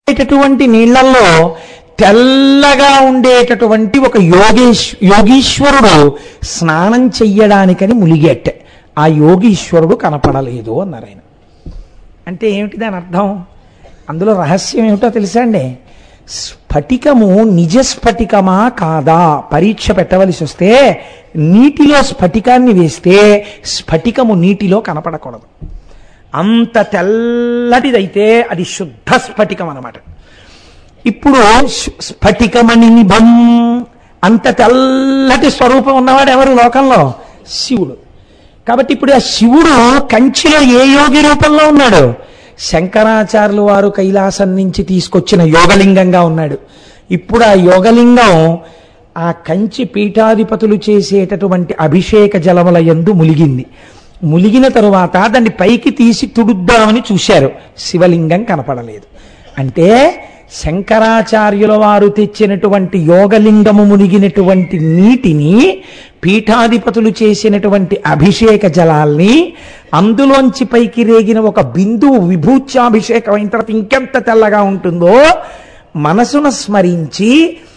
ఉండేటటువంటి నీళ్లలో తెల్లగా ఉండేటటువంటి ఒక యోగేశ్ యోగీశ్వరుడు స్నానం చెయ్యడానికని ములిగేట ఆ యోగీశ్వరుడు కనపడలేదు అన్నారు ఆయన అంటే ఏమిటి దాని అర్థం అందులో రహస్యం ఏమిటో తెలుసా అండి స్ఫటికము నిజ స్ఫటికమా కాదా పరీక్ష పెట్టవలసి వస్తే నీటిలో స్ఫటికాన్ని వేస్తే స్ఫటికము నీటిలో కనపడకూడదు అంత తెల్లటిదైతే అది శుద్ధ స్ఫటికం అన్నమాట ఇప్పుడు శ్- స్ఫటికమణి నిభం అంత తెల్లటి స్వరూపం ఉన్నవాడు ఎవరు లోకంలో శివుడు కాబట్టి ఇప్పుడు ఆ శివుడు కంచిలో ఏ యోగి రూపంలో ఉన్నాడు శంకరాచార్యులు వారు కైలాసం నుంచి తీసుకొచ్చిన యోగలింగంగా ఉన్నాడు ఇప్పుడు ఆ యోగలింగం ఆ కంచి పీఠాధిపతులు చేసేటటువంటి అభిషేక జలముల యందు ములిగింది ములిగిన తరువాత దాన్ని పైకి తీసి తుడుద్దామని చూశారు శివలింగం కనపడలేదు అంటే శంకరాచార్యుల వారు తెచ్చినటువంటి యోగలింగము మునిగినటువంటి నీటిని పీఠాధిపతులు చేసినటువంటి అభిషేక జలాల్ని అందులోంచి పైకి రేగిన ఒక బిందువు విభూత్యాభిషేకం అయిన తర్వాత ఇంకెంత తెల్లగా ఉంటుందో మనసును స్మరించి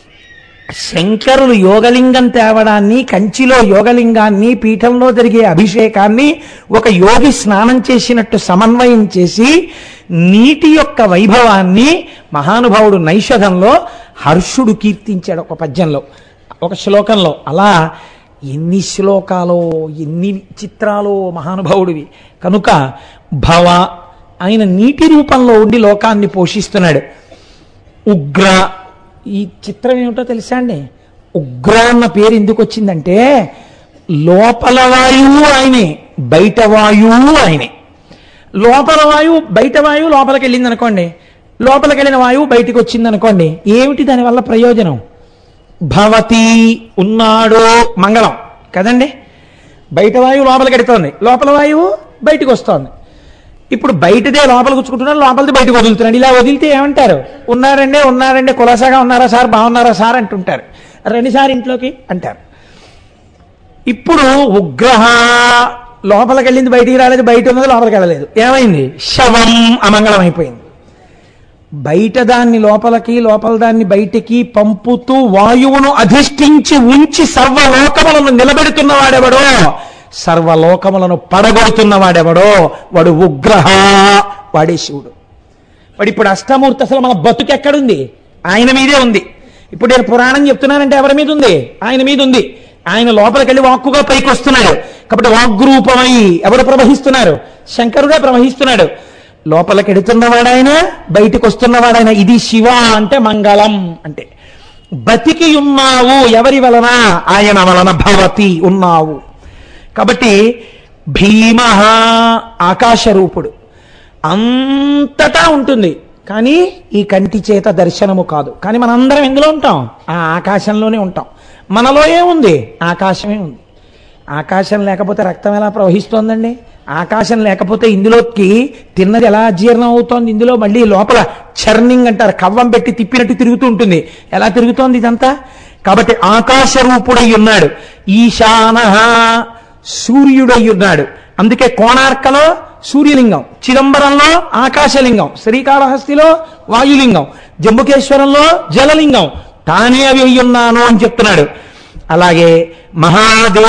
శంకరులు యోగలింగం తేవడాన్ని కంచిలో యోగలింగాన్ని పీఠంలో జరిగే అభిషేకాన్ని ఒక యోగి స్నానం చేసినట్టు సమన్వయం చేసి నీటి యొక్క వైభవాన్ని మహానుభావుడు నైషధంలో హర్షుడు కీర్తించాడు ఒక పద్యంలో ఒక శ్లోకంలో అలా ఎన్ని శ్లోకాలో ఎన్ని చిత్రాలో మహానుభావుడివి కనుక భవ ఆయన నీటి రూపంలో ఉండి లోకాన్ని పోషిస్తున్నాడు ఉగ్ర ఈ చిత్రం ఏమిటో తెలుసా అండి ఉగ్ర అన్న పేరు ఎందుకు వచ్చిందంటే లోపల వాయువు ఆయనే బయట వాయువు ఆయనే లోపల వాయువు బయట వాయువు లోపలికి వెళ్ళింది అనుకోండి లోపలికి వెళ్ళిన వాయువు బయటికి వచ్చింది అనుకోండి ఏమిటి దానివల్ల ప్రయోజనం భవతి ఉన్నాడు మంగళం కదండి బయట వాయువు లోపలికి వెడుతోంది లోపల వాయువు బయటికి వస్తోంది ఇప్పుడు బయటదే లోపల కూర్చుకుంటున్నాడు లోపలిది బయటకు వదులుతున్నాడు ఇలా వదిలితే ఏమంటారు ఉన్నారండి ఉన్నారండి కులాసాగా ఉన్నారా సార్ బాగున్నారా సార్ అంటుంటారు రండి సార్ ఇంట్లోకి అంటారు ఇప్పుడు ఉగ్రహ లోపలికి వెళ్ళింది బయటికి రాలేదు బయట ఉన్నది లోపలికి వెళ్ళలేదు ఏమైంది శవం అమంగళం అయిపోయింది బయట దాన్ని లోపలికి లోపల దాన్ని బయటికి పంపుతూ వాయువును అధిష్ఠించి ఉంచి సర్వలోకములను నిలబెడుతున్నవాడెవడో సర్వలోకములను పడగొడుతున్నవాడెవడో వాడు ఉగ్రహ వాడే శివుడు వాడు ఇప్పుడు అష్టమూర్తి అసలు మన బతుకు ఎక్కడుంది ఆయన మీదే ఉంది ఇప్పుడు నేను పురాణం చెప్తున్నానంటే ఎవరి మీద ఉంది ఆయన మీద ఉంది ఆయన లోపలికి వెళ్ళి వాక్కుగా పైకి వస్తున్నాడు కాబట్టి వాగ్రూపమై ఎవరు ప్రవహిస్తున్నారు శంకరుడే ప్రవహిస్తున్నాడు లోపలికి ఎడుతున్నవాడాయన బయటికి వస్తున్నవాడాయన ఇది శివ అంటే మంగళం అంటే బతికి ఉన్నావు ఎవరి వలన ఆయన వలన భవతి ఉన్నావు కాబట్టి భీమ ఆకాశరూపుడు అంతటా ఉంటుంది కానీ ఈ కంటి చేత దర్శనము కాదు కానీ మనందరం ఎందులో ఉంటాం ఆ ఆకాశంలోనే ఉంటాం మనలో ఏముంది ఆకాశమే ఉంది ఆకాశం లేకపోతే రక్తం ఎలా ప్రవహిస్తోందండి ఆకాశం లేకపోతే ఇందులోకి తిన్నది ఎలా జీర్ణం అవుతోంది ఇందులో మళ్ళీ లోపల చర్నింగ్ అంటారు కవ్వం పెట్టి తిప్పినట్టు తిరుగుతూ ఉంటుంది ఎలా తిరుగుతోంది ఇదంతా కాబట్టి ఆకాశ రూపుడై ఉన్నాడు ఈశాన సూర్యుడై ఉన్నాడు అందుకే కోణార్కలో సూర్యలింగం చిదంబరంలో ఆకాశలింగం శ్రీకాళహస్తిలో వాయులింగం జంబుకేశ్వరంలో జలలింగం తానే అవి అయి ఉన్నాను అని చెప్తున్నాడు అలాగే మహాదేవ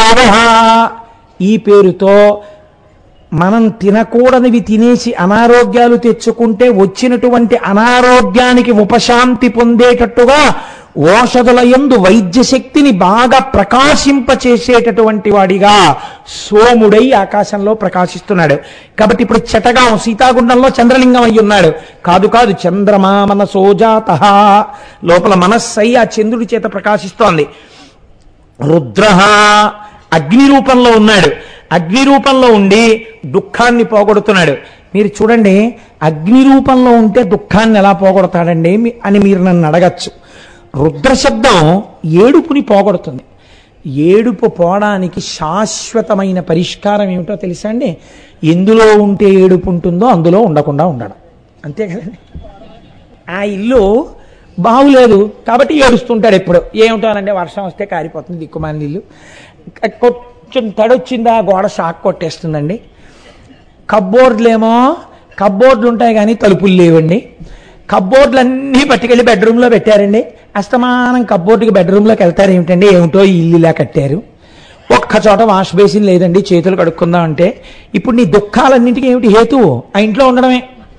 ఈ పేరుతో మనం తినకూడనివి తినేసి అనారోగ్యాలు తెచ్చుకుంటే వచ్చినటువంటి అనారోగ్యానికి ఉపశాంతి పొందేటట్టుగా ఓషధుల యందు వైద్య శక్తిని బాగా ప్రకాశింపచేసేటటువంటి వాడిగా సోముడై ఆకాశంలో ప్రకాశిస్తున్నాడు కాబట్టి ఇప్పుడు చటగాం సీతాగుండంలో చంద్రలింగం అయి ఉన్నాడు కాదు కాదు చంద్రమా మన సోజాత లోపల మనస్సై ఆ చంద్రుడి చేత ప్రకాశిస్తోంది రుద్ర అగ్ని రూపంలో ఉన్నాడు అగ్ని రూపంలో ఉండి దుఃఖాన్ని పోగొడుతున్నాడు మీరు చూడండి అగ్ని రూపంలో ఉంటే దుఃఖాన్ని ఎలా పోగొడతాడండి మీ- అని మీరు నన్ను అడగచ్చు రుద్ర శబ్దం ఏడుపుని పోగొడుతుంది ఏడుపు పోవడానికి శాశ్వతమైన పరిష్కారం ఏమిటో తెలుసా అండి ఎందులో ఉంటే ఏడుపు ఉంటుందో అందులో ఉండకుండా ఉండడం అంతే కదండి ఆ ఇల్లు బాగులేదు కాబట్టి ఏడుస్తుంటాడు ఎప్పుడు ఏమిటోనంటే వర్షం వస్తే కారిపోతుంది దిక్కుమాలిన ఇల్లు కొంచెం తడొచ్చిందా గోడ షాక్ కొట్టేస్తుందండి కబ్బోర్డులేమో కబ్బోర్డులు ఉంటాయి కానీ తలుపులు లేవండి కబ్బోర్డులన్నీ పట్టుకెళ్ళి బెడ్రూమ్లో పెట్టారండి అస్తమానం కబ్బోర్డుకి బెడ్రూమ్లోకి వెళ్తారు ఏమిటండి ఏమిటో ఈ ఇల్లు ఇలా కట్టారు ఒక్క చోట వాష్ బేసిన్ లేదండి చేతులు కడుక్కుందాం అంటే ఇప్పుడు నీ దుఃఖాలన్నింటికి ఏమిటి హేతువు ఆ ఇంట్లో ఉండడమే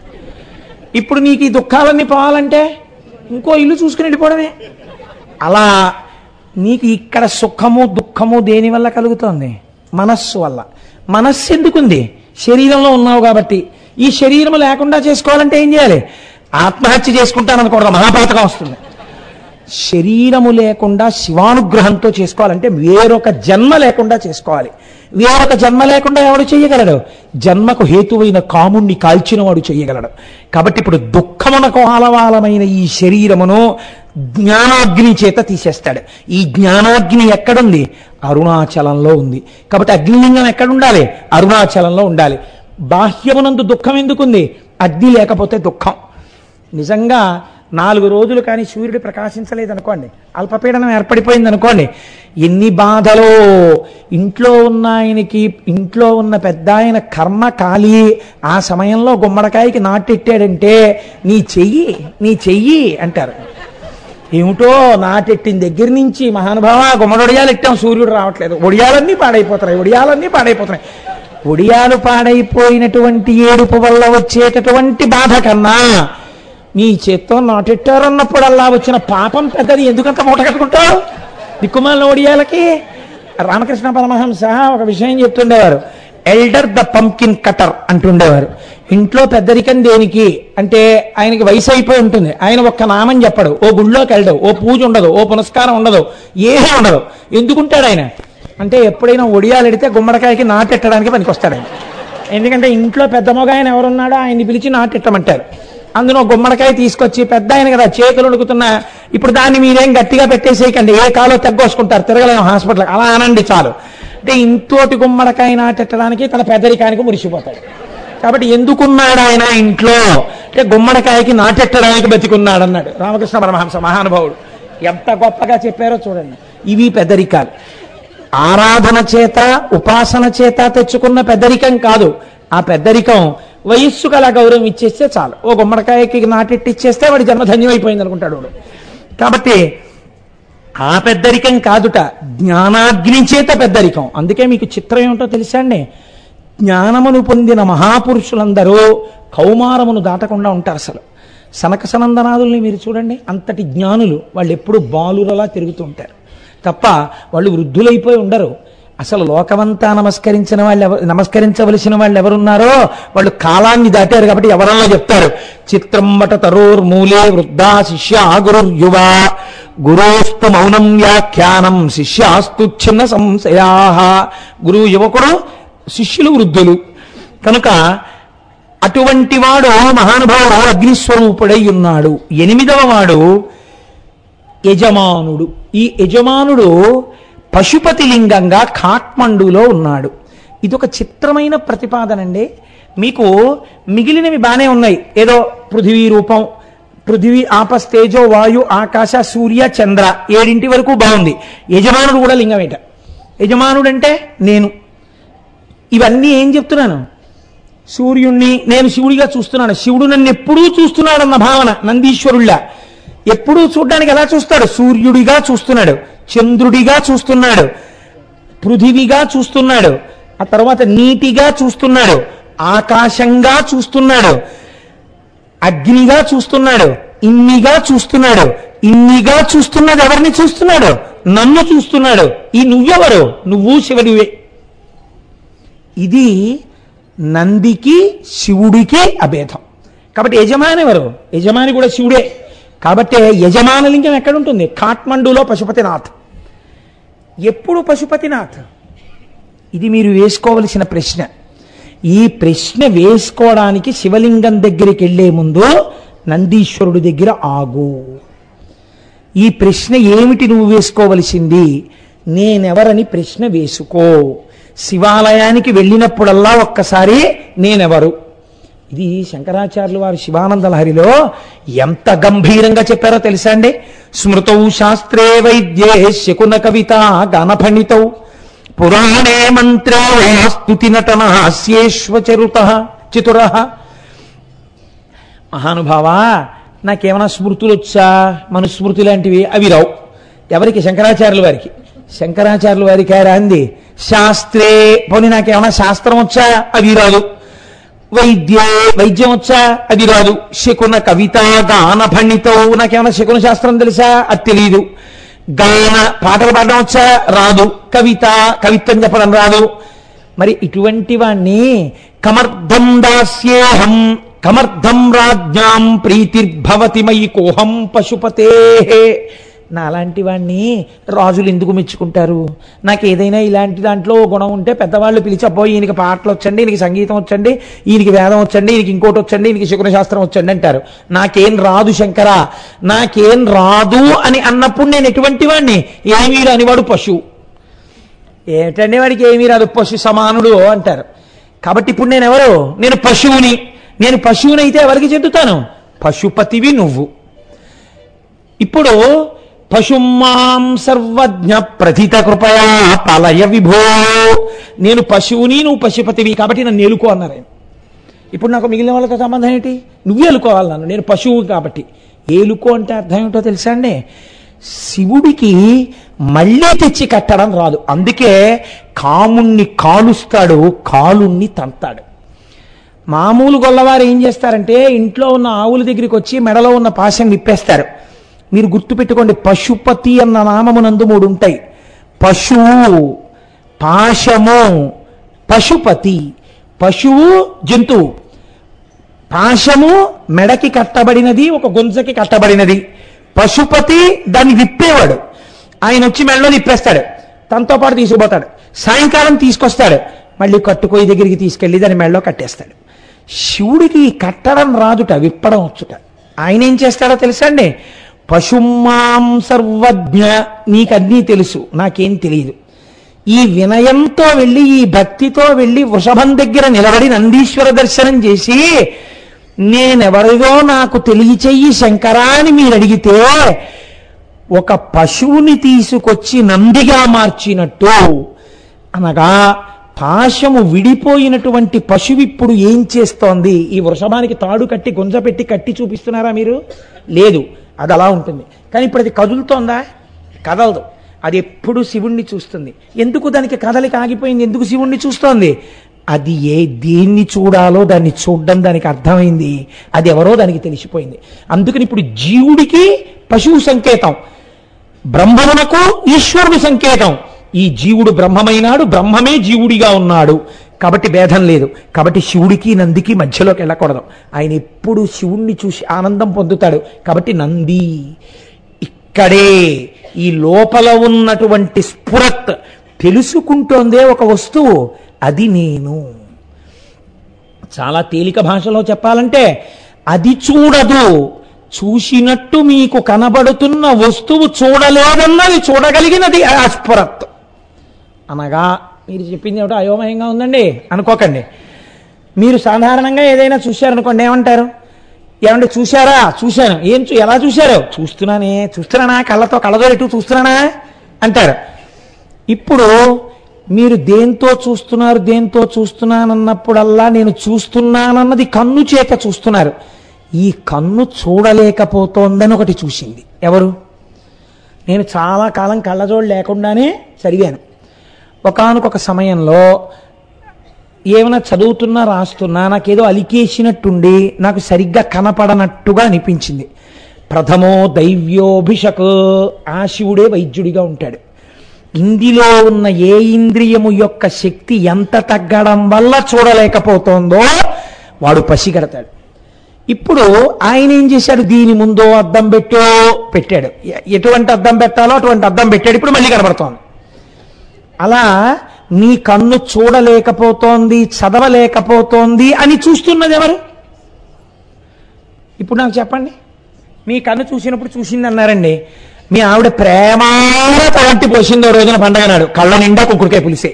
ఇప్పుడు నీకు ఈ దుఃఖాలన్నీ పోవాలంటే ఇంకో ఇల్లు చూసుకుని వెళ్ళిపోవడమే అలా నీకు ఇక్కడ సుఖము దుఃఖము దేని వల్ల కలుగుతోంది మనస్సు వల్ల మనస్సు ఎందుకుంది శరీరంలో ఉన్నావు కాబట్టి ఈ శరీరం లేకుండా చేసుకోవాలంటే ఏం చేయాలి ఆత్మహత్య చేసుకుంటాను అనుకోవడం మహాపాతకం వస్తుంది శరీరము లేకుండా శివానుగ్రహంతో చేసుకోవాలంటే వేరొక జన్మ లేకుండా చేసుకోవాలి వేరొక జన్మ లేకుండా ఎవడు చేయగలడు జన్మకు హేతువైన కాముణ్ణి కాల్చిన వాడు చేయగలడు కాబట్టి ఇప్పుడు దుఃఖమునకు ఆలవాలమైన ఈ శరీరమును జ్ఞానాగ్ని చేత తీసేస్తాడు ఈ జ్ఞానాగ్ని ఎక్కడుంది అరుణాచలంలో ఉంది కాబట్టి అగ్నిలింగం ఎక్కడ ఉండాలి అరుణాచలంలో ఉండాలి బాహ్యమునందు దుఃఖం ఎందుకుంది అగ్ని లేకపోతే దుఃఖం నిజంగా నాలుగు రోజులు కానీ సూర్యుడు ప్రకాశించలేదు అనుకోండి అల్పపీడనం ఏర్పడిపోయింది అనుకోండి ఎన్ని బాధలో ఇంట్లో ఉన్న ఆయనకి ఇంట్లో ఉన్న పెద్ద ఆయన కర్మ కాలి ఆ సమయంలో గుమ్మడికాయకి నాటెట్టాడంటే నీ చెయ్యి నీ చెయ్యి అంటారు ఏమిటో నాటెట్టిన దగ్గర నుంచి మహానుభావ గుమ్మడి ఒడియాలు ఎట్టాం సూర్యుడు రావట్లేదు ఒడియాలన్నీ పాడైపోతున్నాయి ఒడియాలన్నీ పాడైపోతున్నాయి ఒడియాలు పాడైపోయినటువంటి ఏడుపు వల్ల వచ్చేటటువంటి బాధ కన్నా నీ చేత్తో నాటెట్టారన్నప్పుడల్లా వచ్చిన పాపం పెద్దది ఎందుకంత మూట కట్టుకుంటావు దిక్కుమాల ఒడియాలకి రామకృష్ణ పరమహంస ఒక విషయం చెప్తుండేవారు ఎల్డర్ ద పంకిన్ కటర్ అంటుండేవారు ఇంట్లో పెద్దరికం దేనికి అంటే ఆయనకి వయసు అయిపోయి ఉంటుంది ఆయన ఒక్క నామం చెప్పడు ఓ గుళ్ళోకి వెళ్ళడు ఓ పూజ ఉండదు ఓ పునస్కారం ఉండదు ఏమీ ఉండదు ఎందుకుంటాడు ఆయన అంటే ఎప్పుడైనా ఒడియాలు ఎడితే గుమ్మడికాయకి నాటెట్టడానికి పనికొస్తాడు ఆయన ఎందుకంటే ఇంట్లో పెద్ద మొగ ఆయన ఎవరున్నాడో ఆయన్ని పిలిచి నాటెట్టమంటారు అందులో గుమ్మడికాయ తీసుకొచ్చి పెద్ద ఆయన కదా చేతులు ఉడుకుతున్నా ఇప్పుడు దాన్ని మీరేం గట్టిగా పెట్టేసేయకండి ఏ కాలో తగ్గోసుకుంటారు తిరగలేము హాస్పిటల్ అలా అనండి చాలు అంటే ఇంతోటి గుమ్మడికాయ నాటెట్టడానికి తన పెద్దరికానికి మురిసిపోతాడు కాబట్టి ఎందుకున్నాడు ఆయన ఇంట్లో అంటే గుమ్మడికాయకి నాటెట్టడానికి బతికున్నాడు అన్నాడు రామకృష్ణ పరమహంస మహానుభావుడు ఎంత గొప్పగా చెప్పారో చూడండి ఇవి పెద్దరికాలు ఆరాధన చేత ఉపాసన చేత తెచ్చుకున్న పెద్దరికం కాదు ఆ పెద్దరికం వయస్సుకు అలా గౌరవం ఇచ్చేస్తే చాలు ఓ గుమ్మడికాయకి నాటెట్టి ఇచ్చేస్తే వాడి జన్మ ధన్యమైపోయింది అనుకుంటాడు వాడు కాబట్టి ఆ పెద్దరికం కాదుట జ్ఞానాగ్ని చేత పెద్దరికం అందుకే మీకు చిత్రం ఏమిటో తెలుసా అండి జ్ఞానమును పొందిన మహాపురుషులందరూ కౌమారమును దాటకుండా ఉంటారు అసలు సనక సనందనాదుల్ని మీరు చూడండి అంతటి జ్ఞానులు వాళ్ళు ఎప్పుడు బాలురలా తిరుగుతూ ఉంటారు తప్ప వాళ్ళు వృద్ధులైపోయి ఉండరు అసలు లోకమంతా నమస్కరించిన వాళ్ళు ఎవరు నమస్కరించవలసిన వాళ్ళు ఎవరున్నారో వాళ్ళు కాలాన్ని దాటారు కాబట్టి ఎవరన్నా చెప్తారు చిత్రం వట తరోర్ మూలే వృద్ధా శిష్య గురుర్యువ గురోస్తు మౌనం వ్యాఖ్యానం శిష్యాస్తు చిన్న సంశయా గురువు యువకుడు శిష్యులు వృద్ధులు కనుక అటువంటి వాడు మహానుభావుడు అగ్నిస్వరూపుడై ఉన్నాడు ఎనిమిదవ వాడు యజమానుడు ఈ యజమానుడు పశుపతి లింగంగా ఖాట్మండులో ఉన్నాడు ఇది ఒక చిత్రమైన ప్రతిపాదన అండి మీకు మిగిలినవి బాగానే ఉన్నాయి ఏదో పృథివీ రూపం పృథివీ ఆపస్ తేజో వాయు ఆకాశ సూర్య చంద్ర ఏడింటి వరకు బాగుంది యజమానుడు కూడా లింగమేట యజమానుడు అంటే నేను ఇవన్నీ ఏం చెప్తున్నాను సూర్యుణ్ణి నేను శివుడిగా చూస్తున్నాను శివుడు నన్ను ఎప్పుడూ చూస్తున్నాడన్న భావన నందీశ్వరుళ్ళ ఎప్పుడూ చూడడానికి ఎలా చూస్తాడు సూర్యుడిగా చూస్తున్నాడు చంద్రుడిగా చూస్తున్నాడు పృథివిగా చూస్తున్నాడు ఆ తర్వాత నీటిగా చూస్తున్నాడు ఆకాశంగా చూస్తున్నాడు అగ్నిగా చూస్తున్నాడు ఇన్నిగా చూస్తున్నాడు ఇన్నిగా చూస్తున్నది ఎవరిని చూస్తున్నాడు నన్ను చూస్తున్నాడు ఈ నువ్వెవరు నువ్వు శివుడివే ఇది నందికి శివుడికి అభేదం కాబట్టి యజమాని ఎవరు యజమాని కూడా శివుడే కాబట్టి యజమాన లింగం ఎక్కడ ఉంటుంది కాఠ్మండూలో పశుపతినాథ్ ఎప్పుడు పశుపతినాథ్ ఇది మీరు వేసుకోవలసిన ప్రశ్న ఈ ప్రశ్న వేసుకోవడానికి శివలింగం దగ్గరికి వెళ్లే ముందు నందీశ్వరుడి దగ్గర ఆగు ఈ ప్రశ్న ఏమిటి నువ్వు వేసుకోవలసింది నేనెవరని ప్రశ్న వేసుకో శివాలయానికి వెళ్ళినప్పుడల్లా ఒక్కసారి నేనెవరు ఇది శంకరాచార్యులు వారు శివానంద లహరిలో ఎంత గంభీరంగా చెప్పారో తెలుసా అండి స్మృతౌ శాస్త్రే వైద్యే శకున కవిత గానఫణితౌ పురాణే మంత్రే స్తుతి నటన హాస్యేశ్వచరుత చతుర మహానుభావా నాకేమైనా స్మృతులు వచ్చా మనుస్మృతి లాంటివి అవి రావు ఎవరికి శంకరాచార్యుల వారికి శంకరాచార్యుల వారికి ఆయన అంది శాస్త్రే పోనీ నాకేమైనా శాస్త్రం వచ్చా అవి రాదు వైద్యే వైద్యం వచ్చా అది రాదు శకున కవిత గాన పండితం నాకేమైనా శకున శాస్త్రం తెలుసా అది తెలియదు గాన పాటలు పాడడం వచ్చా రాదు కవిత కవిత్వం చెప్పడం రాదు మరి ఇటువంటి వాణ్ణి కమర్థం దాస్యేహం కమర్థం రాజ్ఞాం ప్రీతిర్భవతి మయి కోహం పశుపతే నా అలాంటి వాణ్ణి రాజులు ఎందుకు మెచ్చుకుంటారు నాకు ఏదైనా ఇలాంటి దాంట్లో ఓ గుణం ఉంటే పెద్దవాళ్ళు పిలిచపోయి ఈయనకి పాటలు వచ్చండి ఈయనకి సంగీతం వచ్చండి ఈయనకి వేదం వచ్చండి ఈయనకి ఇంకోటి వచ్చండి ఈయనకి శకున శాస్త్రం వచ్చండి అంటారు నాకేం రాదు శంకర నాకేం రాదు అని అన్నప్పుడు నేను ఎటువంటి వాడిని ఏమీ రానివాడు పశువు ఏమిటండి వాడికి ఏమీ రాదు పశు సమానుడు అంటారు కాబట్టి ఇప్పుడు నేను ఎవరు నేను పశువుని నేను పశువునైతే ఎవరికి చెందుతాను పశుపతివి నువ్వు ఇప్పుడు పశుమాం సర్వజ్ఞ ప్రథిత కృపయా పలయ విభో నేను పశువుని నువ్వు పశుపతివి కాబట్టి నన్ను ఏలుకో అన్నారు ఆయన ఇప్పుడు నాకు మిగిలిన వాళ్ళతో సంబంధం ఏంటి నువ్వే ఏలుకోవాలి నన్ను నేను పశువు కాబట్టి ఏలుకో అంటే అర్థం ఏమిటో తెలుసా అండి శివుడికి మళ్ళీ తెచ్చి కట్టడం రాదు అందుకే కాముణ్ణి కాలుస్తాడు కాలుణ్ణి తంతాడు మామూలు గొల్లవారు ఏం చేస్తారంటే ఇంట్లో ఉన్న ఆవుల దగ్గరికి వచ్చి మెడలో ఉన్న పాశం విప్పేస్తారు మీరు గుర్తుపెట్టుకోండి పశుపతి అన్న నామమునందు మూడు ఉంటాయి పశువు పాశము పశుపతి పశువు జంతువు పాశము మెడకి కట్టబడినది ఒక గొంజకి కట్టబడినది పశుపతి దాన్ని విప్పేవాడు ఆయన వచ్చి మెడలో విప్పేస్తాడు తనతో పాటు తీసుకుపోతాడు సాయంకాలం తీసుకొస్తాడు మళ్ళీ కట్టుకోయి దగ్గరికి తీసుకెళ్లి దాని మెడలో కట్టేస్తాడు శివుడికి కట్టడం రాదుట విప్పడం వచ్చుట ఆయన ఏం చేస్తాడో తెలుసా అండి పశుమాం సర్వజ్ఞ నీకన్నీ తెలుసు నాకేం తెలియదు ఈ వినయంతో వెళ్ళి ఈ భక్తితో వెళ్ళి వృషభం దగ్గర నిలబడి నందీశ్వర దర్శనం చేసి నేనెవరిదో నాకు తెలియచెయ్యి శంకరా అని మీరు అడిగితే ఒక పశువుని తీసుకొచ్చి నందిగా మార్చినట్టు అనగా పాశము విడిపోయినటువంటి పశువు ఇప్పుడు ఏం చేస్తోంది ఈ వృషభానికి తాడు కట్టి గుంజ పెట్టి కట్టి చూపిస్తున్నారా మీరు లేదు అది అలా ఉంటుంది కానీ ఇప్పుడు అది కదులుతోందా కదలదు అది ఎప్పుడు శివుణ్ణి చూస్తుంది ఎందుకు దానికి కదలిక ఆగిపోయింది ఎందుకు శివుణ్ణి చూస్తోంది అది ఏ దేన్ని చూడాలో దాన్ని చూడడం దానికి అర్థమైంది అది ఎవరో దానికి తెలిసిపోయింది అందుకని ఇప్పుడు జీవుడికి పశువు సంకేతం బ్రహ్మమునకు ఈశ్వరుడు సంకేతం ఈ జీవుడు బ్రహ్మమైనాడు బ్రహ్మమే జీవుడిగా ఉన్నాడు కాబట్టి భేదం లేదు కాబట్టి శివుడికి నందికి మధ్యలోకి వెళ్ళకూడదు ఆయన ఎప్పుడు శివుణ్ణి చూసి ఆనందం పొందుతాడు కాబట్టి నంది ఇక్కడే ఈ లోపల ఉన్నటువంటి స్ఫురత్ తెలుసుకుంటోందే ఒక వస్తువు అది నేను చాలా తేలిక భాషలో చెప్పాలంటే అది చూడదు చూసినట్టు మీకు కనబడుతున్న వస్తువు చూడలేదన్నది చూడగలిగినది ఆ స్ఫురత్ అనగా మీరు చెప్పింది ఏమిటో అయోమయంగా ఉందండి అనుకోకండి మీరు సాధారణంగా ఏదైనా చూశారనుకోండి ఏమంటారు ఏమంటే చూశారా చూశాను ఏం చూ ఎలా చూశారు చూస్తున్నానే చూస్తున్నానా కళ్ళతో కళ్ళజోరెట్టు చూస్తున్నానా అంటారు ఇప్పుడు మీరు దేంతో చూస్తున్నారు దేంతో చూస్తున్నానన్నప్పుడల్లా నేను చూస్తున్నానన్నది కన్ను చేత చూస్తున్నారు ఈ కన్ను చూడలేకపోతోందని ఒకటి చూసింది ఎవరు నేను చాలా కాలం కళ్ళజోడు లేకుండానే చదివాను ఒకానొక సమయంలో ఏమైనా చదువుతున్నా రాస్తున్నా నాకేదో అలికేసినట్టుండి నాకు సరిగ్గా కనపడనట్టుగా అనిపించింది ప్రథమో దైవ్యోభిషక్ ఆ శివుడే వైద్యుడిగా ఉంటాడు ఇందులో ఉన్న ఏ ఇంద్రియము యొక్క శక్తి ఎంత తగ్గడం వల్ల చూడలేకపోతోందో వాడు పసిగడతాడు ఇప్పుడు ఆయన ఏం చేశాడు దీని ముందో అద్దం పెట్టో పెట్టాడు ఎ- ఎటువంటి అద్దం పెట్టాలో అటువంటి అద్దం పెట్టాడు ఇప్పుడు మళ్ళీ కనబడుతోంది అలా నీ కన్ను చూడలేకపోతోంది చదవలేకపోతోంది అని చూస్తున్నది ఎవరు ఇప్పుడు నాకు చెప్పండి మీ కన్ను చూసినప్పుడు చూసింది అన్నారండి మీ ఆవిడ ప్రేమాత వంటి పోసిందో రోజున పండగ నాడు కళ్ళ నిండా కుక్కుడికాయ పులిసే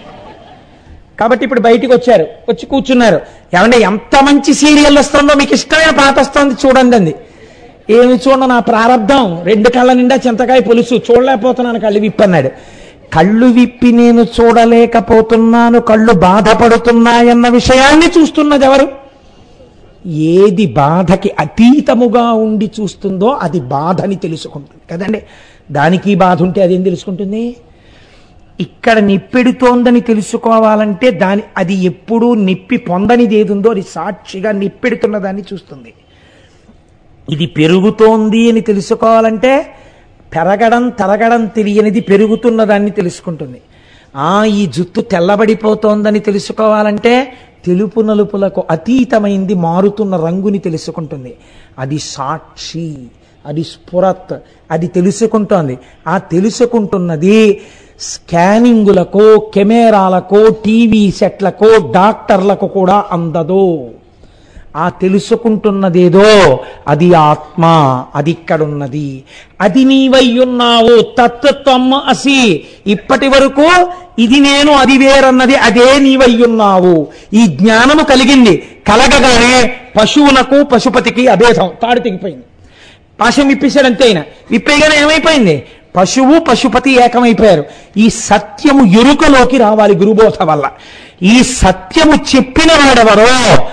కాబట్టి ఇప్పుడు బయటికి వచ్చారు వచ్చి కూర్చున్నారు ఏమంటే ఎంత మంచి సీరియల్ వస్తుందో మీకు ఇష్టమైన పాట వస్తుంది చూడండి అంది ఏమి చూడండి నా ప్రారంధం రెండు కళ్ళ నిండా చింతకాయ పులుసు చూడలేకపోతున్నాను కళ్ళు విప్పన్నాడు కళ్ళు విప్పి నేను చూడలేకపోతున్నాను కళ్ళు బాధపడుతున్నాయన్న విషయాన్ని చూస్తున్నది ఎవరు ఏది బాధకి అతీతముగా ఉండి చూస్తుందో అది బాధని తెలుసుకుంటుంది కదండి దానికి బాధ ఉంటే అదేం తెలుసుకుంటుంది ఇక్కడ నిప్పెడుతోందని తెలుసుకోవాలంటే దాని అది ఎప్పుడూ నిప్పి పొందనిది ఏది ఉందో అది సాక్షిగా నిప్పెడుతున్న దాన్ని చూస్తుంది ఇది పెరుగుతోంది అని తెలుసుకోవాలంటే పెరగడం తరగడం తెలియనిది పెరుగుతున్న దాన్ని తెలుసుకుంటుంది ఆ ఈ జుత్తు తెల్లబడిపోతోందని తెలుసుకోవాలంటే తెలుపు నలుపులకు అతీతమైంది మారుతున్న రంగుని తెలుసుకుంటుంది అది సాక్షి అది స్ఫురత్ అది తెలుసుకుంటోంది ఆ తెలుసుకుంటున్నది స్కానింగులకు కెమెరాలకు టీవీ సెట్లకు డాక్టర్లకు కూడా అందదు ఆ తెలుసుకుంటున్నదేదో అది ఆత్మ అది ఇక్కడున్నది అది నీవయ్యున్నావు తత్వం అసి ఇప్పటి వరకు ఇది నేను అది వేరన్నది అదే నీవయ్యున్నావు ఈ జ్ఞానము కలిగింది కలగగానే పశువునకు పశుపతికి అభేదం తాడు తెగిపోయింది పాశం విప్పేశాడు అంతే ఆయన విప్పేయగానే ఏమైపోయింది పశువు పశుపతి ఏకమైపోయారు ఈ సత్యము ఎరుకలోకి రావాలి గురుబోధ వల్ల ఈ సత్యము చెప్పిన వాడెవరో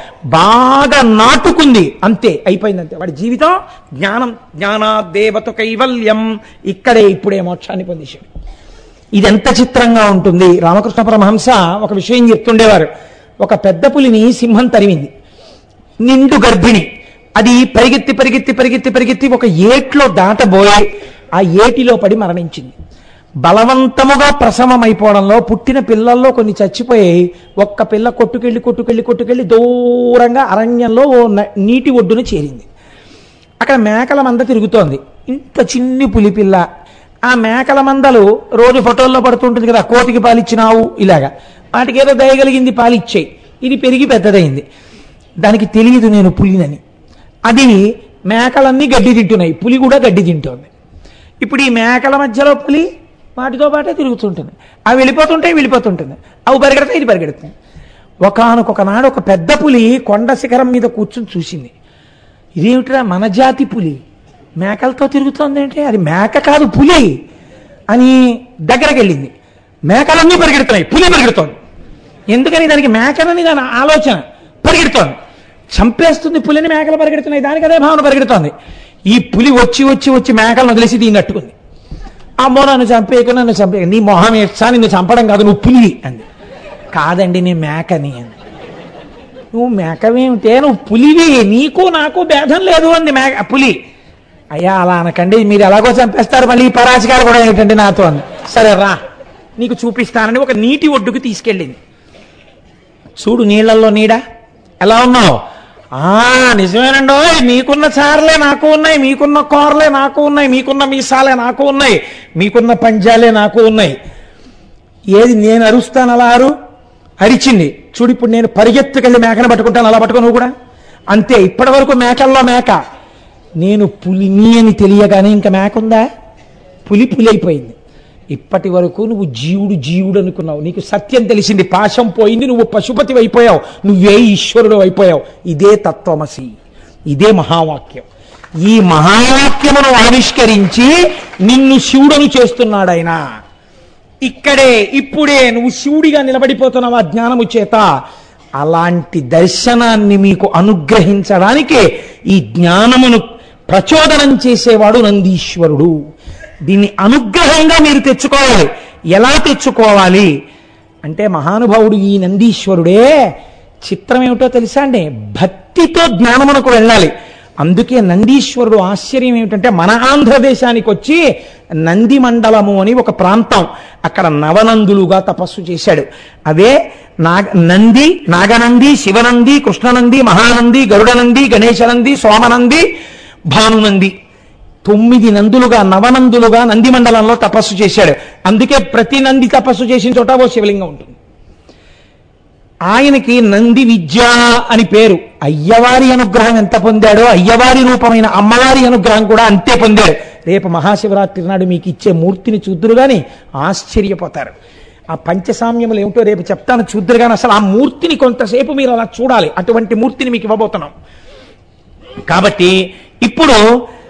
బాగా నాటుకుంది అంతే అయిపోయింది అంతే వాడి జీవితం జ్ఞానం జ్ఞానా దేవత కైవల్యం ఇక్కడే ఇప్పుడే మోక్షాన్ని పొందేశాడు ఇది ఎంత చిత్రంగా ఉంటుంది రామకృష్ణ పరమహంస ఒక విషయం చెప్తుండేవారు ఒక పెద్ద పులిని సింహం తరిమింది నిండు గర్భిణి అది పరిగెత్తి పరిగెత్తి పరిగెత్తి పరిగెత్తి ఒక ఏట్లో దాటబోయి ఆ ఏటిలో పడి మరణించింది బలవంతముగా ప్రసవం అయిపోవడంలో పుట్టిన పిల్లల్లో కొన్ని చచ్చిపోయాయి ఒక్క పిల్ల కొట్టుకెళ్ళి కొట్టుకెళ్ళి కొట్టుకెళ్ళి దూరంగా అరణ్యంలో ఓ న- నీటి ఒడ్డున చేరింది అక్కడ మేకల మంద తిరుగుతోంది ఇంత చిన్ని పులి పిల్ల ఆ మేకల మందలు రోజు ఫోటోల్లో పడుతుంటుంది కదా కోతికి పాలిచ్చినావు ఇలాగా వాటికి ఏదో దయగలిగింది పాలిచ్చాయి ఇది పెరిగి పెద్దదైంది దానికి తెలియదు నేను పులినని అది మేకలన్నీ గడ్డి తింటున్నాయి పులి కూడా గడ్డి తింటోంది ఇప్పుడు ఈ మేకల మధ్యలో పులి వాటితో పాటే తిరుగుతుంటుంది అవి వెళ్ళిపోతుంటాయి వెళ్ళిపోతుంటుంది అవి పరిగెడతాయి ఇది పరిగెడుతుంది ఒకనొక నాడు ఒక పెద్ద పులి కొండ శిఖరం మీద కూర్చుని చూసింది ఇదేమిట్రా మన జాతి పులి మేకలతో తిరుగుతోంది ఏంటి అది మేక కాదు పులి అని దగ్గరకు వెళ్ళింది మేకలన్నీ పరిగెడుతున్నాయి పులి పరిగెడుతోంది ఎందుకని దానికి మేకనని దాని ఆలోచన పరిగెడుతోంది చంపేస్తుంది పులిని మేకలు పరిగెడుతున్నాయి దానికి అదే భావన పరిగెడుతోంది ఈ పులి వచ్చి వచ్చి వచ్చి మేకలను వదిలేసి దీన్ని అట్టుకుంది అమ్మో నన్ను చంపేయకు నన్ను చంపేయకు నీ మొహం ఏడ్చా నిన్ను చంపడం కాదు నువ్వు పులి అంది కాదండి నేను మేకని అంది నువ్వు మేకవేమిటే నువ్వు పులివి నీకు నాకు భేదం లేదు అంది మేక పులి అయ్యా అలా అనకండి మీరు ఎలాగో చంపేస్తారు మళ్ళీ ఈ పరాచికాలు కూడా ఏంటండి నాతో అంది సరే రా నీకు చూపిస్తానని ఒక నీటి ఒడ్డుకు తీసుకెళ్ళింది చూడు నీళ్ళల్లో నీడ ఎలా ఉన్నావు ఆ నిజమేనండో మీకున్న చారలే నాకు ఉన్నాయి మీకున్న కూరలే నాకు ఉన్నాయి మీకున్న మీసాలే నాకు ఉన్నాయి మీకున్న పంజాలే నాకు ఉన్నాయి ఏది నేను అరుస్తాను అలా అరు అరిచింది చూడు ఇప్పుడు నేను పరిగెత్తుకెళ్ళి మేకను పట్టుకుంటాను అలా పట్టుకో నువ్వు కూడా అంతే ఇప్పటి వరకు మేకల్లో మేక నేను పులిని అని తెలియగానే ఇంకా మేక ఉందా పులి పులి అయిపోయింది ఇప్పటి వరకు నువ్వు జీవుడు జీవుడు అనుకున్నావు నీకు సత్యం తెలిసింది పాశం పోయింది నువ్వు పశుపతి అయిపోయావు నువ్వే ఈశ్వరుడు అయిపోయావు ఇదే తత్వమసి ఇదే మహావాక్యం ఈ మహావాక్యమును ఆవిష్కరించి నిన్ను శివుడను చేస్తున్నాడు ఆయన ఇక్కడే ఇప్పుడే నువ్వు శివుడిగా నిలబడిపోతున్నావు ఆ జ్ఞానము చేత అలాంటి దర్శనాన్ని మీకు అనుగ్రహించడానికే ఈ జ్ఞానమును ప్రచోదనం చేసేవాడు నందీశ్వరుడు దీన్ని అనుగ్రహంగా మీరు తెచ్చుకోవాలి ఎలా తెచ్చుకోవాలి అంటే మహానుభావుడు ఈ నందీశ్వరుడే చిత్రం ఏమిటో తెలుసా అండి భక్తితో జ్ఞానమునకు వెళ్ళాలి అందుకే నందీశ్వరుడు ఆశ్చర్యం ఏమిటంటే మన ఆంధ్రదేశానికి వచ్చి నంది మండలము అని ఒక ప్రాంతం అక్కడ నవనందులుగా తపస్సు చేశాడు అవే నాగ నంది నాగనంది శివనంది కృష్ణనంది మహానంది గరుడనంది గణేశనంది సోమనంది భానునంది తొమ్మిది నందులుగా నవనందులుగా నంది మండలంలో తపస్సు చేశాడు అందుకే ప్రతి నంది తపస్సు చేసిన చోట ఓ శివలింగం ఉంటుంది ఆయనకి నంది విద్య అని పేరు అయ్యవారి అనుగ్రహం ఎంత పొందాడో అయ్యవారి రూపమైన అమ్మవారి అనుగ్రహం కూడా అంతే పొందాడు రేపు మహాశివరాత్రి నాడు మీకు ఇచ్చే మూర్తిని చూద్దురు గాని ఆశ్చర్యపోతారు ఆ పంచసామ్యములు ఏమిటో రేపు చెప్తాను చూద్దురు గాని అసలు ఆ మూర్తిని కొంతసేపు మీరు అలా చూడాలి అటువంటి మూర్తిని మీకు ఇవ్వబోతున్నాం కాబట్టి ఇప్పుడు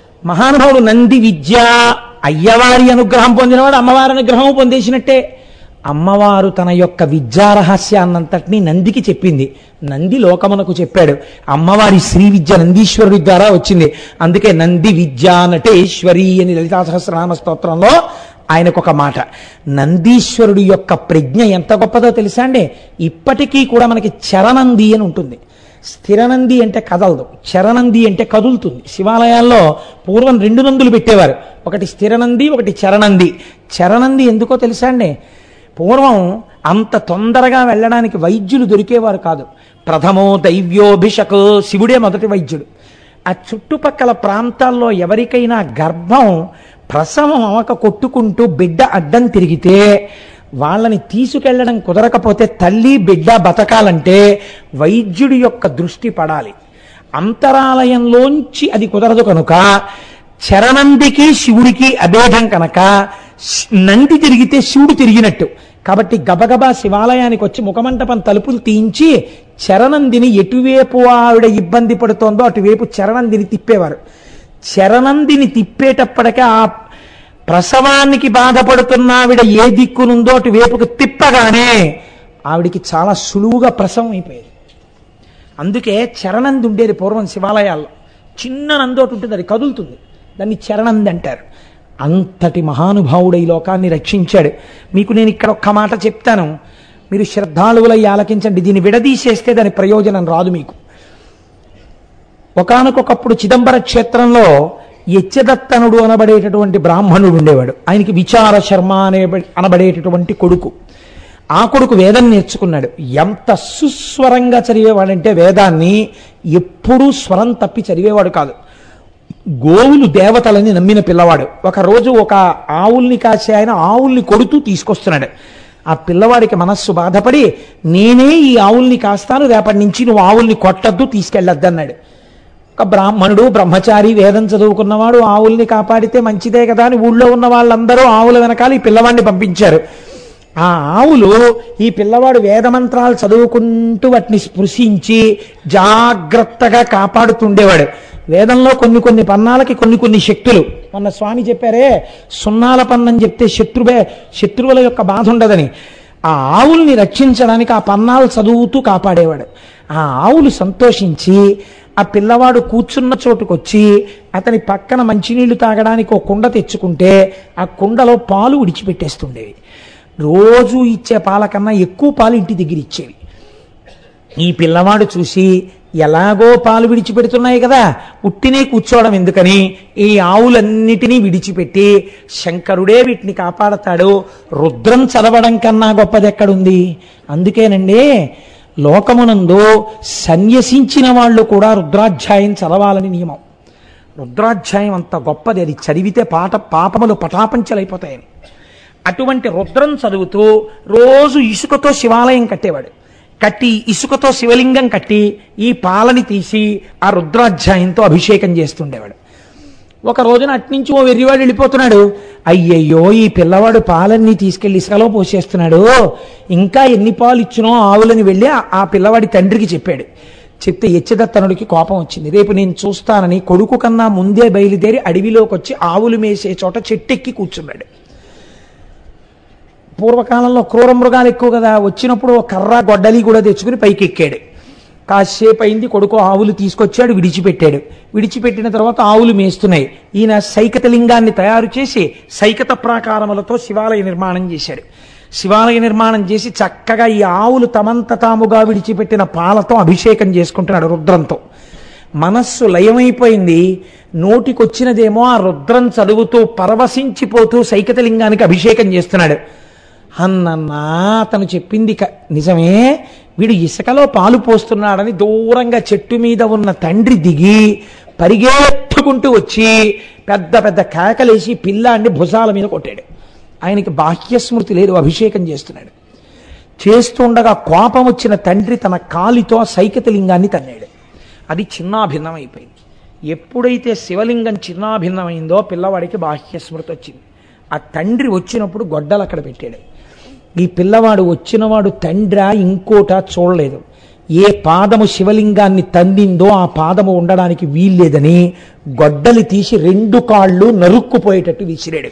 మహానుభావుడు నంది విద్య అయ్యవారి అనుగ్రహం పొందినవాడు అమ్మవారి అనుగ్రహం పొందేసినట్టే అమ్మవారు తన యొక్క విద్యారహస్యాన్నంతటినీ నందికి చెప్పింది నంది లోకమునకు చెప్పాడు అమ్మవారి శ్రీ విద్య నందీశ్వరుడి ద్వారా వచ్చింది అందుకే నంది విద్యా నటేశ్వరి అని లలితా సహస్రనామ స్తోత్రంలో ఆయనకు ఒక మాట నందీశ్వరుడి యొక్క ప్రజ్ఞ ఎంత గొప్పదో తెలుసా అండి ఇప్పటికీ కూడా మనకి చరనంది అని ఉంటుంది స్థిరనంది అంటే కదలదు చరనంది అంటే కదులుతుంది శివాలయాల్లో పూర్వం రెండు నందులు పెట్టేవారు ఒకటి స్థిరనంది ఒకటి చరణంది చరణంది ఎందుకో తెలుసా అండి పూర్వం అంత తొందరగా వెళ్ళడానికి వైద్యులు దొరికేవారు కాదు ప్రథమో దైవ్యోభిషక్ శివుడే మొదటి వైద్యుడు ఆ చుట్టుపక్కల ప్రాంతాల్లో ఎవరికైనా గర్భం ప్రసవం అవక కొట్టుకుంటూ బిడ్డ అడ్డం తిరిగితే వాళ్ళని తీసుకెళ్లడం కుదరకపోతే తల్లి బిడ్డ బతకాలంటే వైద్యుడి యొక్క దృష్టి పడాలి అంతరాలయంలోంచి అది కుదరదు కనుక చరణందికి శివుడికి అభేదం కనుక శ్- నంది తిరిగితే శివుడు తిరిగినట్టు కాబట్టి గబగబా శివాలయానికి వచ్చి ముఖమంటపం తలుపులు తీయించి చరణందిని ఎటువైపు ఆవిడ ఇబ్బంది పడుతోందో అటువైపు చరణందిని తిప్పేవారు చరణందిని తిప్పేటప్పటికే ఆ ప్రసవానికి బాధపడుతున్న ఆవిడ ఏ దిక్కునుందో అటువైపుకు తిప్పగానే ఆవిడికి చాలా సులువుగా ప్రసవం అయిపోయేది అందుకే చరణంది ఉండేది పూర్వం శివాలయాల్లో చిన్న నందోటి ఉంటుంది అది కదులుతుంది దాన్ని చరణంది అంటారు అంతటి మహానుభావుడు ఈ లోకాన్ని రక్షించాడు మీకు నేను ఇక్కడ ఒక్క మాట చెప్తాను మీరు శ్రద్ధాళువులై ఆలకించండి దీన్ని విడదీసేస్తే దాని ప్రయోజనం రాదు మీకు ఒకానొకప్పుడు చిదంబర క్షేత్రంలో యచ్చదత్తనుడు అనబడేటటువంటి బ్రాహ్మణుడు ఉండేవాడు ఆయనకి విచార శర్మ అనే అనబడేటటువంటి కొడుకు ఆ కొడుకు వేదం నేర్చుకున్నాడు ఎంత సుస్వరంగా చదివేవాడంటే వేదాన్ని ఎప్పుడూ స్వరం తప్పి చదివేవాడు కాదు గోవులు దేవతలని నమ్మిన పిల్లవాడు ఒక రోజు ఒక ఆవుల్ని కాసే ఆయన ఆవుల్ని కొడుతూ తీసుకొస్తున్నాడు ఆ పిల్లవాడికి మనస్సు బాధపడి నేనే ఈ ఆవుల్ని కాస్తాను రేపటి నుంచి నువ్వు ఆవుల్ని కొట్టద్దు తీసుకెళ్ళొద్దు అన్నాడు ఒక బ్రాహ్మణుడు బ్రహ్మచారి వేదం చదువుకున్నవాడు ఆవుల్ని కాపాడితే మంచిదే కదా అని ఊళ్ళో ఉన్న వాళ్ళందరూ ఆవుల వెనకాల ఈ పిల్లవాడిని పంపించారు ఆ ఆవులు ఈ పిల్లవాడు వేదమంత్రాలు చదువుకుంటూ వాటిని స్పృశించి జాగ్రత్తగా కాపాడుతుండేవాడు వేదంలో కొన్ని కొన్ని పన్నాలకి కొన్ని కొన్ని శక్తులు మొన్న స్వామి చెప్పారే సున్నాల పన్నని చెప్తే శత్రువే శత్రువుల యొక్క బాధ ఉండదని ఆ ఆవుల్ని రక్షించడానికి ఆ పన్నాలు చదువుతూ కాపాడేవాడు ఆ ఆవులు సంతోషించి ఆ పిల్లవాడు కూర్చున్న చోటుకొచ్చి అతని పక్కన మంచినీళ్లు తాగడానికి ఒక కుండ తెచ్చుకుంటే ఆ కుండలో పాలు విడిచిపెట్టేస్తుండేవి రోజు ఇచ్చే పాల కన్నా ఎక్కువ పాలు ఇంటి దగ్గర ఇచ్చేవి ఈ పిల్లవాడు చూసి ఎలాగో పాలు విడిచిపెడుతున్నాయి కదా ఉట్టినే కూర్చోవడం ఎందుకని ఈ ఆవులన్నిటినీ విడిచిపెట్టి శంకరుడే వీటిని కాపాడతాడు రుద్రం చదవడం కన్నా గొప్పది ఎక్కడుంది అందుకేనండి లోకమునందు సన్యసించిన వాళ్ళు కూడా రుద్రాధ్యాయం చదవాలని నియమం రుద్రాధ్యాయం అంత గొప్పది అది చదివితే పాట పాపములు పటాపంచలైపోతాయని అటువంటి రుద్రం చదువుతూ రోజు ఇసుకతో శివాలయం కట్టేవాడు కట్టి ఇసుకతో శివలింగం కట్టి ఈ పాలని తీసి ఆ రుద్రాధ్యాయంతో అభిషేకం చేస్తుండేవాడు ఒక రోజున అట్నుంచి ఓ వెర్రివాడు వెళ్ళిపోతున్నాడు అయ్యయ్యో ఈ పిల్లవాడు పాలన్నీ తీసుకెళ్లి ఇసుకలో పోసేస్తున్నాడు ఇంకా ఎన్ని పాలు ఇచ్చినో ఆవులని వెళ్ళి ఆ- ఆ పిల్లవాడి తండ్రికి చెప్పాడు చెప్తే యచ్చదత్తనుడికి కోపం వచ్చింది రేపు నేను చూస్తానని కొడుకు కన్నా ముందే బయలుదేరి అడవిలోకి వచ్చి ఆవులు మేసే చోట చెట్టెక్కి కూర్చున్నాడు పూర్వకాలంలో క్రూర మృగాలు ఎక్కువ కదా వచ్చినప్పుడు ఒక కర్ర గొడ్డలి కూడా తెచ్చుకుని పైకి ఎక్కాడు కాసేపు అయింది కొడుకు ఆవులు తీసుకొచ్చాడు విడిచిపెట్టాడు విడిచిపెట్టిన తర్వాత ఆవులు మేస్తున్నాయి ఈయన సైకత లింగాన్ని తయారు చేసి సైకత ప్రాకారములతో శివాలయ నిర్మాణం చేశాడు శివాలయ నిర్మాణం చేసి చక్కగా ఈ ఆవులు తమంత తాముగా విడిచిపెట్టిన పాలతో అభిషేకం చేసుకుంటున్నాడు రుద్రంతో మనస్సు లయమైపోయింది నోటికొచ్చినదేమో ఆ రుద్రం చదువుతూ పరవశించిపోతూ సైకతలింగానికి అభిషేకం చేస్తున్నాడు అన్నన్నా అతను చెప్పింది క- నిజమే వీడు ఇసుకలో పాలు పోస్తున్నాడని దూరంగా చెట్టు మీద ఉన్న తండ్రి దిగి పరిగెత్తుకుంటూ వచ్చి పెద్ద పెద్ద కేకలేసి పిల్లాన్ని భుజాల మీద కొట్టాడు ఆయనకి బాహ్యస్మృతి లేదు అభిషేకం చేస్తున్నాడు చేస్తుండగా కోపం వచ్చిన తండ్రి తన కాలితో ఆ సైకతలింగాన్ని తన్నాడు అది చిన్నాభిన్నమైపోయింది ఎప్పుడైతే శివలింగం చిన్నాభిన్నమైందో పిల్లవాడికి బాహ్య స్మృతి వచ్చింది ఆ తండ్రి వచ్చినప్పుడు గొడ్డలు అక్కడ పెట్టాడు ఈ పిల్లవాడు వచ్చినవాడు తండ్రా ఇంకోట చూడలేదు ఏ పాదము శివలింగాన్ని తండిందో ఆ పాదము ఉండడానికి వీల్లేదని గొడ్డలి తీసి రెండు కాళ్ళు నరుక్కుపోయేటట్టు విసిరాడు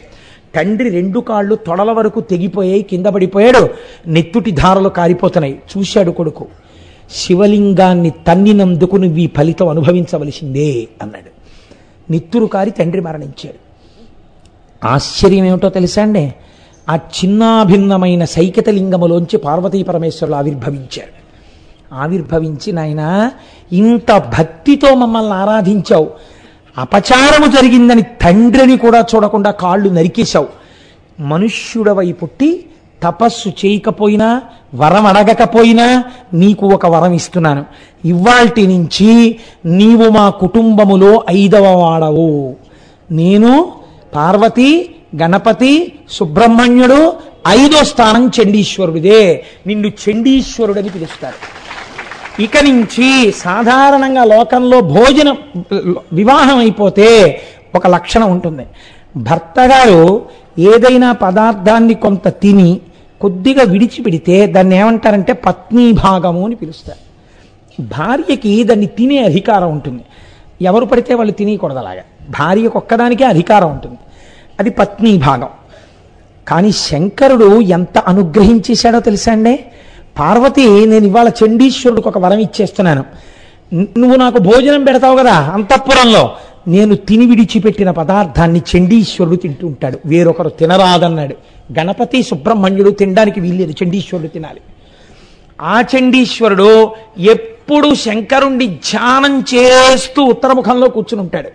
తండ్రి రెండు కాళ్ళు తొడల వరకు తెగిపోయాయి కింద పడిపోయాడు నెత్తుటి ధారలు కారిపోతున్నాయి చూశాడు కొడుకు శివలింగాన్ని తన్నినందుకు నువ్వు ఈ ఫలితం అనుభవించవలసిందే అన్నాడు నిత్తురు కారి తండ్రి మరణించాడు ఆశ్చర్యం ఏమిటో తెలుసా అండి ఆ చిన్నాభిన్నమైన సైకత లింగములోంచి పార్వతీ పరమేశ్వరులు ఆవిర్భవించారు ఆవిర్భవించి నాయన ఇంత భక్తితో మమ్మల్ని ఆరాధించావు అపచారము జరిగిందని తండ్రిని కూడా చూడకుండా కాళ్ళు నరికేశావు మనుష్యుడవై పుట్టి తపస్సు చేయకపోయినా వరం అడగకపోయినా నీకు ఒక వరం ఇస్తున్నాను ఇవాల్టి నుంచి నీవు మా కుటుంబములో ఐదవ వాడవు నేను పార్వతి గణపతి సుబ్రహ్మణ్యుడు ఐదో స్థానం చండీశ్వరుడిదే నిన్ను చండీశ్వరుడని పిలుస్తారు ఇక నుంచి సాధారణంగా లోకంలో భోజనం వివాహం అయిపోతే ఒక లక్షణం ఉంటుంది భర్త గారు ఏదైనా పదార్థాన్ని కొంత తిని కొద్దిగా విడిచిపెడితే దాన్ని ఏమంటారంటే పత్నీ భాగము అని పిలుస్తారు భార్యకి దాన్ని తినే అధికారం ఉంటుంది ఎవరు పడితే వాళ్ళు తినేయకూడదు అలాగా భార్యకు ఒక్కదానికే అధికారం ఉంటుంది అది పత్నీ భాగం కానీ శంకరుడు ఎంత అనుగ్రహించేశాడో తెలుసా అండి పార్వతి నేను ఇవాళ చండీశ్వరుడికి ఒక వరం ఇచ్చేస్తున్నాను ను- నువ్వు నాకు భోజనం పెడతావు కదా అంతఃపురంలో నేను తిని విడిచిపెట్టిన పదార్థాన్ని చండీశ్వరుడు తింటూ ఉంటాడు వేరొకరు తినరాదన్నాడు గణపతి సుబ్రహ్మణ్యుడు తినడానికి వీల్లేదు చండీశ్వరుడు తినాలి ఆ చండీశ్వరుడు ఎప్పుడు శంకరుణ్ణి ధ్యానం చేస్తూ ఉత్తరముఖంలో కూర్చుని ఉంటాడు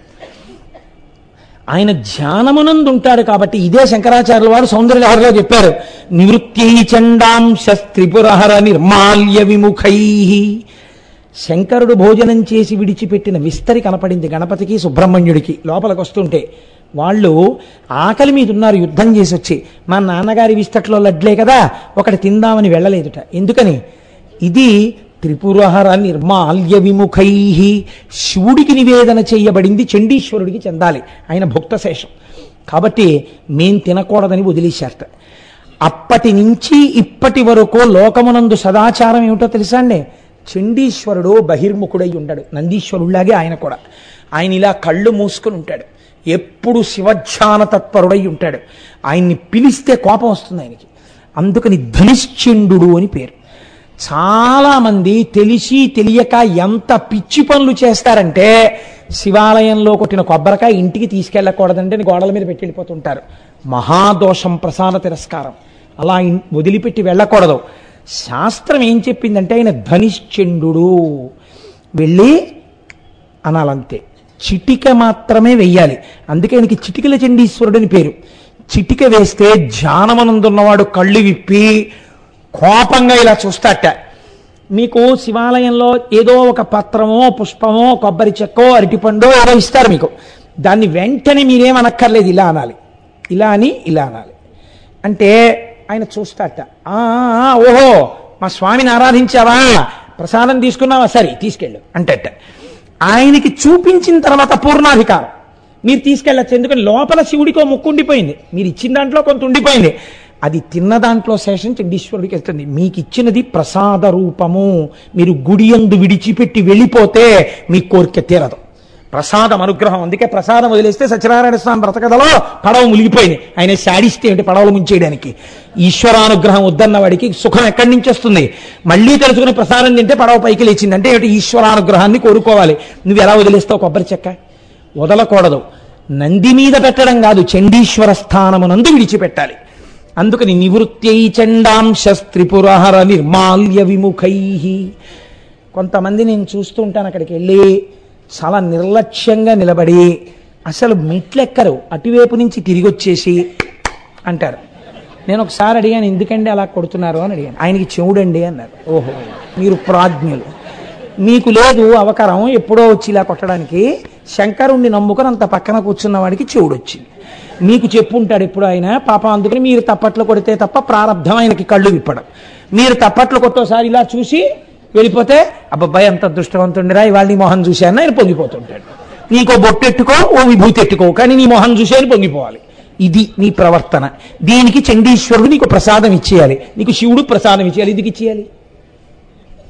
ఆయన ధ్యానమునందు ఉంటాడు కాబట్టి ఇదే శంకరాచార్యుల వారు సౌందర్యలహరిలో చెప్పారు నివృత్యై చండాంశ త్రిపురహర నిర్మాల్య విముఖై శంకరుడు భోజనం చేసి విడిచిపెట్టిన విస్తరి కనపడింది గణపతికి సుబ్రహ్మణ్యుడికి లోపలికి వస్తుంటే వాళ్ళు ఆకలి మీద ఉన్నారు యుద్ధం చేసి వచ్చి మా నాన్నగారి విస్తట్లో లడ్లే కదా ఒకటి తిందామని వెళ్ళలేదుట ఎందుకని ఇది త్రిపురహర నిర్మాల్య విముఖై శివుడికి నివేదన చేయబడింది చండీశ్వరుడికి చెందాలి ఆయన భుక్త శేషం కాబట్టి మేం తినకూడదని వదిలేశారట అప్పటి నుంచి ఇప్పటి వరకు లోకమునందు సదాచారం ఏమిటో తెలుసా అండి చండీశ్వరుడు బహిర్ముఖుడై ఉండడు నందీశ్వరుడిలాగే ఆయన కూడా ఆయన ఇలా కళ్ళు మూసుకుని ఉంటాడు ఎప్పుడు శివధ్యాన తత్పరుడై ఉంటాడు ఆయన్ని పిలిస్తే కోపం వస్తుంది ఆయనకి అందుకని ధనిశ్చండు అని పేరు చాలా మంది తెలిసి తెలియక ఎంత పిచ్చి పనులు చేస్తారంటే శివాలయంలో కొట్టిన కొబ్బరికాయ ఇంటికి తీసుకెళ్ళకూడదంటే అని గోడల మీద పెట్టి వెళ్ళిపోతుంటారు మహాదోషం ప్రసాద తిరస్కారం అలా ఇన్- వదిలిపెట్టి వెళ్ళకూడదు శాస్త్రం ఏం చెప్పిందంటే ఆయన ధనిశ్చండు వెళ్ళి అనాలంతే చిటిక మాత్రమే వెయ్యాలి అందుకే ఆయనకి చిటికల చండీశ్వరుడు అని పేరు చిటిక వేస్తే ధ్యానమనందున్నవాడు కళ్ళు విప్పి కోపంగా ఇలా చూస్తాట మీకు శివాలయంలో ఏదో ఒక పత్రమో పుష్పమో కొబ్బరి చెక్కో అరటిపండో ఏదో ఇస్తారు మీకు దాన్ని వెంటనే మీరేమనక్కర్లేదు ఇలా అనాలి ఇలా అని ఇలా అనాలి అంటే ఆయన చూస్తాట "ఆ, ఆ, ఆ, ఓహో మా స్వామిని ఆరాధించావా ప్రసాదం తీసుకున్నావా సరే తీసుకెళ్ళు అంటట ఆయనకి చూపించిన తర్వాత పూర్ణాధికారం మీరు తీసుకెళ్ళచ్చు ఎందుకంటే లోపల శివుడికో ముక్కు ఉండిపోయింది మీరు ఇచ్చిన దాంట్లో కొంత ఉండిపోయింది అది తిన్న దాంట్లో శేషం చండీశ్వరుడికి వెళ్తుంది మీకు ఇచ్చినది ప్రసాద రూపము మీరు గుడి యందు విడిచిపెట్టి వెళ్ళిపోతే మీ కోరిక తీరదు ప్రసాదం అనుగ్రహం అందుకే ప్రసాదం వదిలేస్తే సత్యనారాయణ స్వామి బ్రతకథలో పడవ మునిగిపోయింది ఆయన శాడిస్తే ఏంటి పడవలు ముంచేయడానికి ఈశ్వరానుగ్రహం వద్దన్న వాడికి సుఖం ఎక్కడి నుంచి వస్తుంది మళ్ళీ తెలుసుకుని ప్రసాదం తింటే పడవ పైకి లేచింది అంటే ఏమిటి ఈశ్వరానుగ్రహాన్ని కోరుకోవాలి నువ్వు ఎలా వదిలేస్తావు కొబ్బరి చెక్క వదలకూడదు నంది మీద పెట్టడం కాదు చండీశ్వర స్థానమునందు విడిచిపెట్టాలి అందుకని నివృత్యై చండాంశ త్రిపురహర నిర్మాల్య విముఖై కొంతమంది నేను చూస్తూ ఉంటాను అక్కడికి వెళ్ళి చాలా నిర్లక్ష్యంగా నిలబడి అసలు మెట్లెక్కరు అటువైపు నుంచి తిరిగి వచ్చేసి అంటారు నేను ఒకసారి అడిగాను ఎందుకండి అలా కొడుతున్నారు అని అడిగాను ఆయనకి చెవుడండి అన్నారు ఓహో మీరు ప్రాజ్ఞులు మీకు లేదు అవకరం ఎప్పుడో వచ్చి ఇలా కొట్టడానికి శంకరుణ్ణి నమ్ముకొని అంత పక్కన కూర్చున్న వాడికి చెవుడు వచ్చింది మీకు చెప్పుంటాడు ఎప్పుడు ఆయన పాపం అందుకని మీరు తప్పట్లు కొడితే తప్ప ప్రారంధం ఆయనకి కళ్ళు విప్పడం మీరు తప్పట్లు కొట్టోసారి ఇలా చూసి వెళ్ళిపోతే అబ్బాయి ఎంత దృష్టవంతుండిరా ఇవాళ నీ మొహం చూశాను ఆయన పొంగిపోతుంటాడు నీకో బొట్టెట్టుకో ఓ విభూతి ఎట్టుకో కానీ నీ మొహం చూసి ఆయన పొంగిపోవాలి ఇది నీ ప్రవర్తన దీనికి చండీశ్వరుడు నీకు ప్రసాదం ఇచ్చేయాలి నీకు శివుడు ప్రసాదం ఇచ్చేయాలి ఎందుకు ఇచ్చేయాలి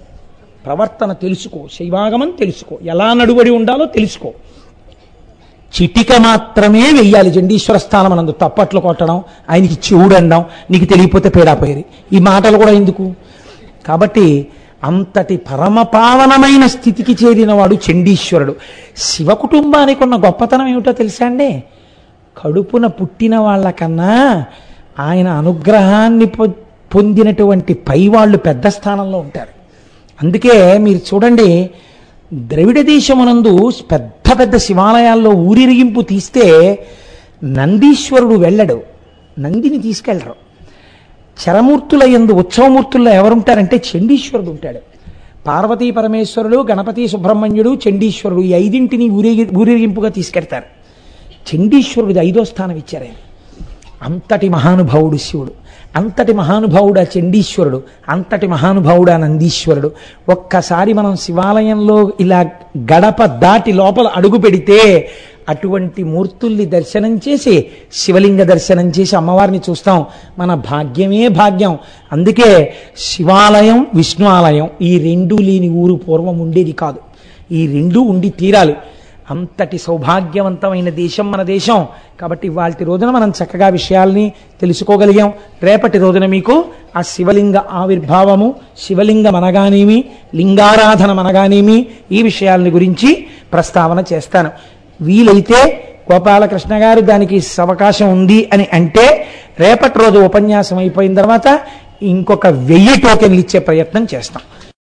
ప్రవర్తన తెలుసుకో శైవాగమం తెలుసుకో ఎలా నడువడి ఉండాలో తెలుసుకో చిటిక మాత్రమే వెయ్యాలి చండీశ్వర స్థానం అనందు తప్పట్లు కొట్టడం ఆయనకి చెవుడు అనడం నీకు తెలియపోతే పేడాపోయేది ఈ మాటలు కూడా ఎందుకు కాబట్టి అంతటి పరమపావనమైన స్థితికి చేరినవాడు చండీశ్వరుడు శివ కుటుంబానికి ఉన్న గొప్పతనం ఏమిటో తెలుసా అండి కడుపున పుట్టిన వాళ్ళకన్నా ఆయన అనుగ్రహాన్ని పొ- పొందినటువంటి పైవాళ్ళు పెద్ద స్థానంలో ఉంటారు అందుకే మీరు చూడండి ద్రవిడ దేశమునందు పెద్ద పెద్ద శివాలయాల్లో ఊరిరిగింపు తీస్తే నందీశ్వరుడు వెళ్ళడు నందిని తీసుకెళ్ళరు చరమూర్తుల ఎందు ఉత్సవమూర్తుల్లో ఎవరుంటారంటే చండీశ్వరుడు ఉంటాడు పార్వతీ పరమేశ్వరుడు గణపతి సుబ్రహ్మణ్యుడు చండీశ్వరుడు ఈ ఐదింటిని ఊరేగి ఊరేగింపుగా తీసుకెడతారు చండీశ్వరుడిది ఐదో స్థానం ఇచ్చారు ఆయన అంతటి మహానుభావుడు శివుడు అంతటి మహానుభావుడు ఆ చండీశ్వరుడు అంతటి మహానుభావుడు ఆ నందీశ్వరుడు ఒక్కసారి మనం శివాలయంలో ఇలా గడప దాటి లోపల అడుగు పెడితే అటువంటి మూర్తుల్ని దర్శనం చేసి శివలింగ దర్శనం చేసి అమ్మవారిని చూస్తాం మన భాగ్యమే భాగ్యం అందుకే శివాలయం విష్ణు ఆలయం ఈ రెండు లేని ఊరు పూర్వం ఉండేది కాదు ఈ రెండు ఉండి తీరాలి అంతటి సౌభాగ్యవంతమైన దేశం మన దేశం కాబట్టి వాటి రోజున మనం చక్కగా విషయాల్ని తెలుసుకోగలిగాం రేపటి రోజున మీకు ఆ శివలింగ ఆవిర్భావము శివలింగం అనగానేమి లింగారాధన అనగానేమి ఈ విషయాలని గురించి ప్రస్తావన చేస్తాను వీలైతే గోపాలకృష్ణ గారు దానికి అవకాశం ఉంది అని అంటే రేపటి రోజు ఉపన్యాసం అయిపోయిన తర్వాత ఇంకొక వెయ్యి టోకెన్లు ఇచ్చే ప్రయత్నం చేస్తాం